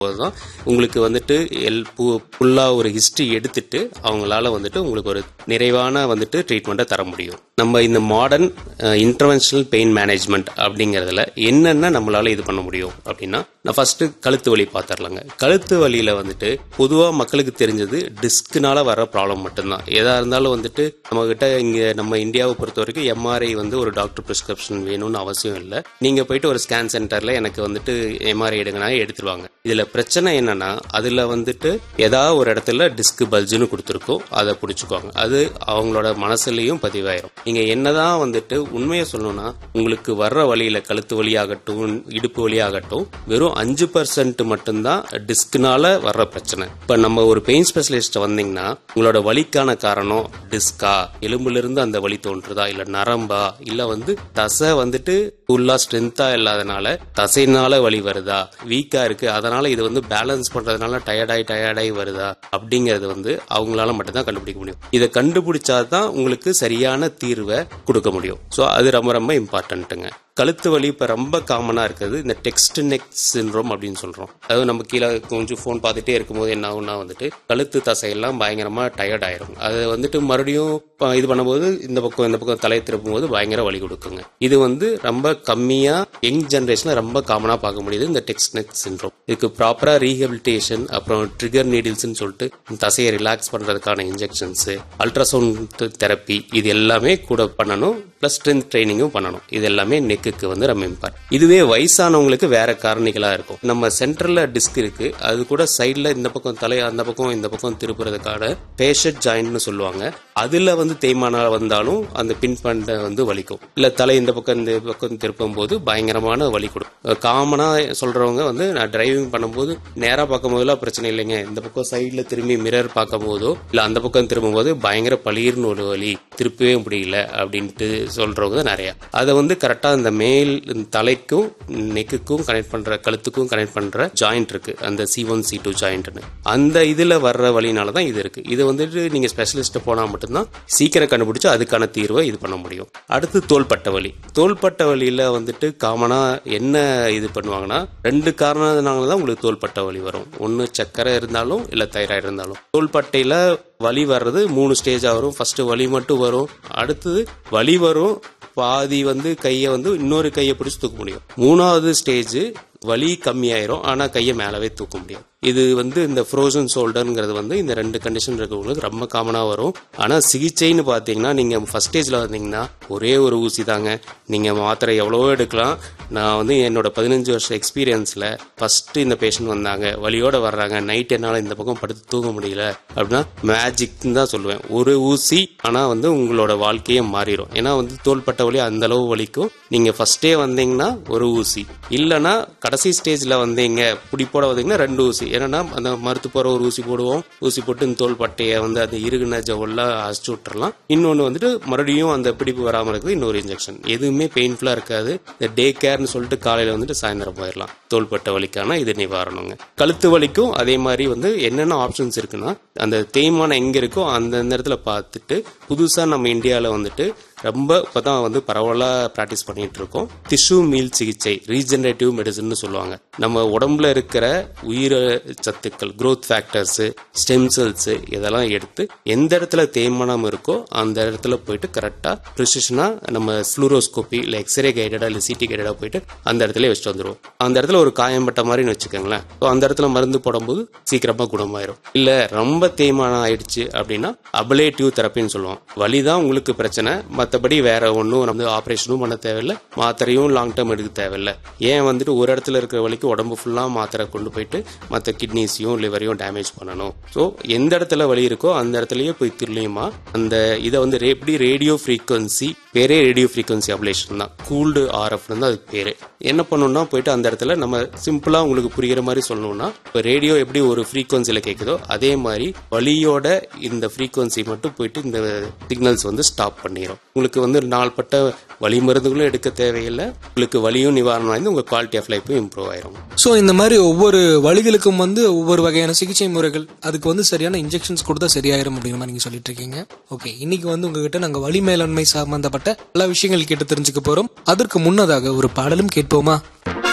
தான் உங்களுக்கு வந்துட்டு எல் ஃபுல்லாக ஒரு ஹிஸ்ட்ரி எடுத்துட்டு அவங்களால வந்துட்டு உங்களுக்கு ஒரு நிறைவான வந்துட்டு ட்ரீட்மெண்ட்டை தர முடியும் நம்ம இந்த மாடர்ன் இன்டர்வென்ஷனல் பெயின் மேனேஜ்மெண்ட் அப்படிங்கிறதுல என்னென்ன நம்மளால இது பண்ண முடியும் அப்படின்னா நான் ஃபர்ஸ்ட் கழுத்து வலி பார்த்துடலாங்க கழுத்து வலியில வந்துட்டு பொதுவாக மக்களுக்கு தெரிஞ்சது டிஸ்க்னால வர ப்ராப்ளம் மட்டும்தான் எதா இருந்தாலும் வந்துட்டு நம்ம கிட்ட இங்க நம்ம இந்தியாவை பொறுத்த வரைக்கும் எம்ஆர்ஐ வந்து ஒரு டாக்டர் பிரிஸ்கிரிப்ஷன் வேணும்னு அவசியம் இல்லை நீங்க போயிட்டு ஒரு ஸ்கேன் சென்டர்ல எனக்கு வந்துட்டு எம்ஆர்ஐ எடுங்கன்னா எடுத்துருவாங்க இதுல பிரச்சனை என்னன்னா அதுல வந்துட்டு ஏதாவது ஒரு இடத்துல டிஸ்க் பல்ஜுன்னு கொடுத்துருக்கோம் அதை பிடிச்சிக்குவாங்க அது அவங்களோட மனசுலயும் பதிவாயிரும் நீங்க என்னதான் வந்துட்டு உண்மையை சொல்லணும்னா உங்களுக்கு வர்ற வழியில கழுத்து வழியாகட்டும் இடுப்பு வழியாகட்டும் வெறும் அஞ்சு பர்சன்ட் மட்டும்தான் டிஸ்க்னால வர்ற பிரச்சனை இப்ப நம்ம ஒரு பெயின் ஸ்பெஷலிஸ்ட் வந்தீங்கன்னா உங்களோட வலிக்கான காரணம் டிஸ்கா எலும்புல இருந்து அந்த வலி தோன்றுதா இல்ல நரம்பா இல்ல வந்து தசை வந்துட்டு ஃபுல்லா ஸ்ட்ரென்த்தா இல்லாதனால தசைனால வலி வருதா வீக்கா இருக்கு அதனால இது வந்து பேலன்ஸ் பண்றதுனால டயர்டாய் டயர்டாய் வருதா அப்படிங்கறது வந்து அவங்களால மட்டும்தான் கண்டுபிடிக்க முடியும் இதை கண்டுபிடிச்சாதான் உங்களுக்கு சரியான தீர்வை கொடுக்க முடியும் ஸோ அது ரொம்ப ரொம்ப இம்பார்ட்டன்ட்டுங்க கழுத்து வலி இப்போ ரொம்ப காமனாக இருக்குது இந்த டெக்ஸ்ட் நெக் சின்ரோம் அப்படின்னு சொல்கிறோம் அதாவது நம்ம கீழே கொஞ்சம் ஃபோன் பார்த்துட்டே இருக்கும்போது என்ன ஆகும்னா வந்துட்டு கழுத்து தசையெல்லாம் பயங்கரமாக டயர்ட் ஆயிரும் அது வந்துட்டு மறுபடியும் ப- இது பண்ணும்போது இந்த பக்கம் இந்த பக்கம் தலையை திருப்பும் போது பயங்கர வலி கொடுக்குங்க இது வந்து ரொம்ப கம்மியாக யங் ஜென்ரேஷனில் ரொம்ப காமனாக பார்க்க முடியுது இந்த டெக்ஸ்ட் நெக் சின்ரோம் இதுக்கு ப்ராப்பராக ரீஹபிலிட்டேஷன் அப்புறம் ட்ரிகர் நீடில்ஸ்னு சொல்லிட்டு இந்த தசையை ரிலாக்ஸ் பண்ணுறதுக்கான இன்ஜெக்ஷன்ஸு அல்ட்ராசவுண்ட் தெரப்பி இது எல்லாமே கூட பண்ணணும் ப்ளஸ் ஸ்ட்ரென்த் ட்ரைனிங்கும் பண்ணணும் இது எல்லாமே நெக்குக்கு வந்து ரொம்ப இம்பார்ட்டன்ட் இதுவே வயசானவங்களுக்கு வேற காரணிகளா இருக்கும் நம்ம சென்டர்ல டிஸ்க் இருக்கு அது கூட சைடுல இந்த பக்கம் தலை அந்த பக்கம் இந்த பக்கம் திருப்புறதுக்கான பேஷட் ஜாயிண்ட்னு சொல்லுவாங்க அதுல வந்து தேய்மானம் வந்தாலும் அந்த பின் பண்ண வந்து வலிக்கும் இல்ல தலை இந்த பக்கம் இந்த பக்கம் திருப்பும் போது பயங்கரமான வலி கொடுக்கும் காமனா சொல்றவங்க வந்து நான் டிரைவிங் பண்ணும்போது நேரா பார்க்கும் போதெல்லாம் பிரச்சனை இல்லைங்க இந்த பக்கம் சைடுல திரும்பி மிரர் பார்க்கும் போதோ இல்ல அந்த பக்கம் திரும்பும் போது பயங்கர பளீர்னு ஒரு வலி திருப்பவே முடியல அப்படின்ட்டு சொல்றவங்க நிறைய அதை வந்து கரெக்டா இந்த மேல் தலைக்கும் நெக்குக்கும் கனெக்ட் பண்ற கழுத்துக்கும் கனெக்ட் பண்ற ஜாயிண்ட் இருக்கு அந்த சி ஒன் சி டூ ஜாயிண்ட்னு அந்த இதுல வர்ற வழினால தான் இது இருக்கு இது வந்துட்டு நீங்க ஸ்பெஷலிஸ்ட் போனா மட்டும்தான் சீக்கிரம் கண்டுபிடிச்சு அதுக்கான தீர்வை இது பண்ண முடியும் அடுத்து தோள்பட்ட வலி தோள்பட்ட வலியில வந்துட்டு காமனா என்ன இது பண்ணுவாங்கன்னா ரெண்டு காரணத்தினால தான் உங்களுக்கு தோள்பட்ட வலி வரும் ஒன்னு சக்கரை இருந்தாலும் இல்ல தைராய்டு இருந்தாலும் தோள்பட்டையில வலி வர்றது மூணு ஸ்டேஜா வரும் ஃபர்ஸ்ட் வலி மட்டும் வரும் அடுத்தது வலி வரும் பாதி வந்து கையை வந்து இன்னொரு கையை பிடிச்சி தூக்க முடியும் மூணாவது ஸ்டேஜ் வலி கம்மியாயிரும் ஆனா கையை மேலவே தூக்க முடியும் இது வந்து இந்த ஃப்ரோசன் ஷோல்டர்ங்கிறது வந்து இந்த ரெண்டு கண்டிஷன் இருக்கவங்களுக்கு ரொம்ப காமனா வரும் ஆனா சிகிச்சைன்னு பாத்தீங்கன்னா நீங்க ஃபர்ஸ்ட் ஸ்டேஜ்ல வந்தீங்கன்னா ஒரே ஒரு ஊசி தாங்க நீங்க மாத்திரை எவ்வளவோ எடுக்கலாம் நான் வந்து என்னோட பதினஞ்சு வருஷம் எக்ஸ்பீரியன்ஸ்ல ஃபர்ஸ்ட் இந்த பேஷண்ட் வந்தாங்க வலியோட வர்றாங்க நைட் என்னால இந்த பக்கம் படுத்து தூங்க முடியல அப்படின்னா மேஜிக்னு தான் சொல்லுவேன் ஒரு ஊசி ஆனா வந்து உங்களோட வாழ்க்கையே மாறிடும் ஏன்னா வந்து தோள்பட்ட வலி அந்த அளவு வலிக்கும் நீங்க ஃபர்ஸ்டே வந்தீங்கன்னா ஒரு ஊசி இல்லைன்னா கடைசி ஸ்டேஜ்ல வந்தீங்க பிடிப்போட வந்தீங்கன்னா ரெண்டு ஊசி ஏன்னா அந்த மருத்து போற ஒரு ஊசி போடுவோம் ஊசி போட்டு இந்த தோல் பட்டையை வந்து அந்த இறுகுன ஜவ்வெல்லாம் அரைச்சு விட்டுறலாம் இன்னொன்னு வந்துட்டு மறுபடியும் அந்த பிடிப்பு வராம இருக்குது இன்னொரு இன்ஜெக்ஷன் எதுவுமே பெயின்ஃபுல்லா இருக்காது இந்த டே கேர்னு சொல்லிட்டு காலையில வந்துட்டு சாயந்தரம் போயிடலாம் தோள்பட்ட வலிக்கான இது நிவாரணங்க கழுத்து வலிக்கும் அதே மாதிரி வந்து என்னென்ன ஆப்ஷன்ஸ் இருக்குன்னா அந்த தேய்மானம் எங்க இருக்கோ அந்த நேரத்துல பார்த்துட்டு புதுசா நம்ம இந்தியாவில் வந்துட்டு ரொம்ப இப்பதான் வந்து பரவலா பிராக்டிஸ் பண்ணிட்டு இருக்கோம் திசு மீள் சிகிச்சை ரீஜெனரேட்டிவ் மெடிசன் சொல்லுவாங்க நம்ம உடம்புல இருக்கிற உயிர சத்துக்கள் growth ஃபேக்டர்ஸ் ஸ்டெம் செல்ஸ் இதெல்லாம் எடுத்து எந்த இடத்துல தேய்மானம் இருக்கோ அந்த இடத்துல போயிட்டு கரெக்டா ப்ரிசிஷனா நம்ம ஃப்ளூரோஸ்கோபி இல்ல எக்ஸ்ரே கைடடா இல்ல சிடி கைடடா போயிட்டு அந்த இடத்துல வச்சுட்டு வந்துருவோம் அந்த இடத்துல ஒரு காயம்பட்ட மாதிரின்னு வச்சுக்கோங்களேன் So அந்த இடத்துல மருந்து போடும்போது சீக்கிரமா குணமாயிரும் இல்ல ரொம்ப தேய்மானம் ஆயிடுச்சு அப்படின்னா அபலேட்டிவ் தெரப்பின்னு சொல்லுவோம் வலிதான் உங்களுக்கு பிரச்சனை மற்றபடி வேற ஒன்றும் நம்ம ஆப்ரேஷனும் பண்ண தேவையில்லை மாத்திரையும் லாங் டேர்ம் எடுக்க தேவையில்லை ஏன் வந்துட்டு ஒரு இடத்துல இருக்கிற வலிக்கு உடம்பு ஃபுல்லாக மாத்திரை கொண்டு போயிட்டு மற்ற கிட்னிஸையும் லிவரையும் டேமேஜ் பண்ணணும் ஸோ எந்த இடத்துல வலி இருக்கோ அந்த இடத்துலயே போய் திருளியுமா அந்த இதை வந்து ரே- எப்படி ரேடியோ ஃப்ரீக்வன்சி பேரே ரேடியோ ஃப்ரீக்வன்சி அப்ளேஷன் தான் கூல்டு ஆர்எஃப் தான் அதுக்கு பேரு என்ன பண்ணணும்னா போயிட்டு அந்த இடத்துல நம்ம சிம்பிளா உங்களுக்கு புரிகிற மாதிரி சொல்லணும்னா இப்போ ரேடியோ எப்படி ஒரு ஃப்ரீக்வன்சியில் கேட்குதோ அதே மாதிரி வலியோட இந்த ஃப்ரீக்வன்சி மட்டும் போயிட்டு இந்த சிக்னல்ஸ் வந்து ஸ்டாப் பண்ணிடும் உங்களுக்கு வந்து நாள்பட்ட வலி மருந்துகளும் எடுக்க தேவையில்லை உங்களுக்கு வலியும் நிவாரணம் ஆயிருந்து உங்க குவாலிட்டி ஆஃப் லைஃபும் இம்ப்ரூவ் ஆயிரும் ஸோ இந்த மாதிரி ஒவ்வொரு வழிகளுக்கும் வந்து ஒவ்வொரு வகையான சிகிச்சை முறைகள் அதுக்கு வந்து சரியான இன்ஜெக்ஷன்ஸ் கொடுத்தா சரியாயிரும் அப்படிங்கிற மாதிரி நீங்க சொல்லிட்டு இருக்கீங்க ஓகே இன்னைக்கு வந்து உங்ககிட்ட நாங்க வலி மேலாண்மை சம்பந்தப்பட்ட பல விஷயங்கள் கேட்டு தெரிஞ்சுக்க போறோம் அதற்கு முன்னதாக ஒரு பாடலும் கேட்போமா